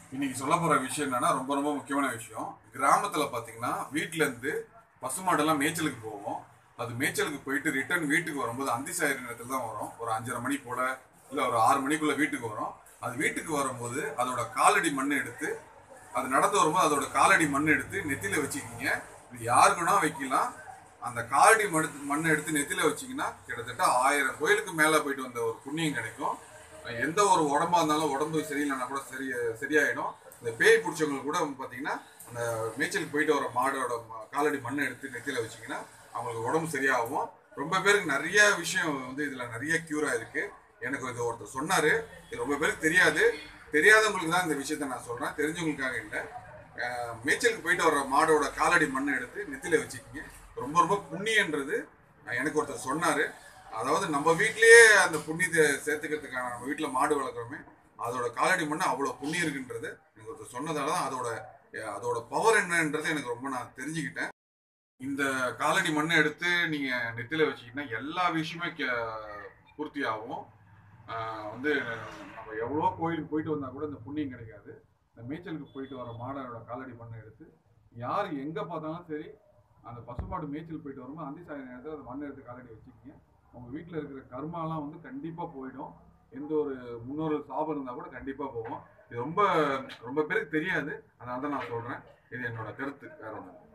இன்னைக்கு சொல்ல போற விஷயம் என்னன்னா ரொம்ப ரொம்ப முக்கியமான விஷயம் கிராமத்துல பாத்தீங்கன்னா வீட்ல இருந்து பசுமாடெல்லாம் மேய்ச்சலுக்கு போவோம் அது மேய்ச்சலுக்கு போயிட்டு ரிட்டர்ன் வீட்டுக்கு வரும்போது அந்தி சாயிற நேரத்துல தான் வரும் ஒரு அஞ்சரை மணி போல இல்ல ஒரு ஆறு மணிக்குள்ள வீட்டுக்கு வரும் அது வீட்டுக்கு வரும்போது அதோட காலடி மண் எடுத்து அது நடந்து வரும்போது அதோட காலடி மண் எடுத்து நெத்தியில வச்சுக்கிங்க இது யாருக்குன்னா வைக்கலாம் அந்த காலடி மண் மண்ணை எடுத்து நெத்தியில வச்சீங்கன்னா கிட்டத்தட்ட ஆயிரம் கோயிலுக்கு மேல போயிட்டு வந்த ஒரு புண்ணியம் கிடைக்கும் எந்த ஒரு உடம்பா இருந்தாலும் உடம்பு சரியில்லைன்னா கூட சரி சரியாயிடும் இந்த பேய் பிடிச்சவங்களுக்கு கூட பார்த்தீங்கன்னா அந்த மேய்ச்சலுக்கு போயிட்டு வர மாடோட ம- காலடி மண்ணை எடுத்து நெத்தியில வச்சீங்கன்னா அவங்களுக்கு உடம்பு சரியாகும் ரொம்ப பேருக்கு நிறைய விஷயம் வந்து இதுல நிறைய கியூரா இருக்கு எனக்கு இது ஒருத்தர் சொன்னாரு இது ரொம்ப பேருக்கு தெரியாது தெரியாதவங்களுக்கு தான் இந்த விஷயத்த நான் சொல்றேன் தெரிஞ்சவங்களுக்காக இல்லை அஹ் மேய்ச்சலுக்கு போயிட்டு வர்ற மாடோட காலடி மண்ணை எடுத்து நெத்தியில வச்சுக்கிங்க ரொம்ப ரொம்ப புண்ணியன்றது அஹ் எனக்கு ஒருத்தர் சொன்னாரு அதாவது நம்ம வீட்லயே அந்த புண்ணியத்தை சேர்த்துக்கிறதுக்கான நம்ம வீட்டில் மாடு வளர்க்குறோமே அதோட காலடி மண்ணு அவ்வளோ புண்ணியம் இருக்குன்றது எனக்கு ஒருத்தர் சொன்னதால தான் அதோட அஹ் அதோட பவர் என்னன்றது எனக்கு ரொம்ப நான் தெரிஞ்சுக்கிட்டேன் இந்த காலடி மண்ணை எடுத்து நீங்க நெத்தியில வச்சீங்கன்னா எல்லா விஷயமே கே- பூர்த்தி ஆகும் ஆஹ் வந்து நம்ம எவ்வளோ கோயிலுக்கு போயிட்டு வந்தா கூட இந்த புண்ணியம் கிடைக்காது இந்த மேய்ச்சலுக்கு போயிட்டு வர மாடோட காலடி மண்ணை எடுத்து யார் எங்க பார்த்தாலும் சரி அந்த பசுமாடு மேய்ச்சல் போயிட்டு வரும்போது அந்தி சாய நேரத்தில் அந்த மண்ணை எடுத்து காலடி வச்சுக்கிங்க உங்க வீட்டில் இருக்கிற கர்மாலாம் வந்து கண்டிப்பா போயிடும் எந்த ஒரு முன்னோரு சாபம் இருந்தா கூட கண்டிப்பா போகும் இது ரொம்ப ரொம்ப பேருக்கு தெரியாது அதனால தான் நான் சொல்றேன் இது என்னோட கருத்து வேற ஒன்றும் இல்லை.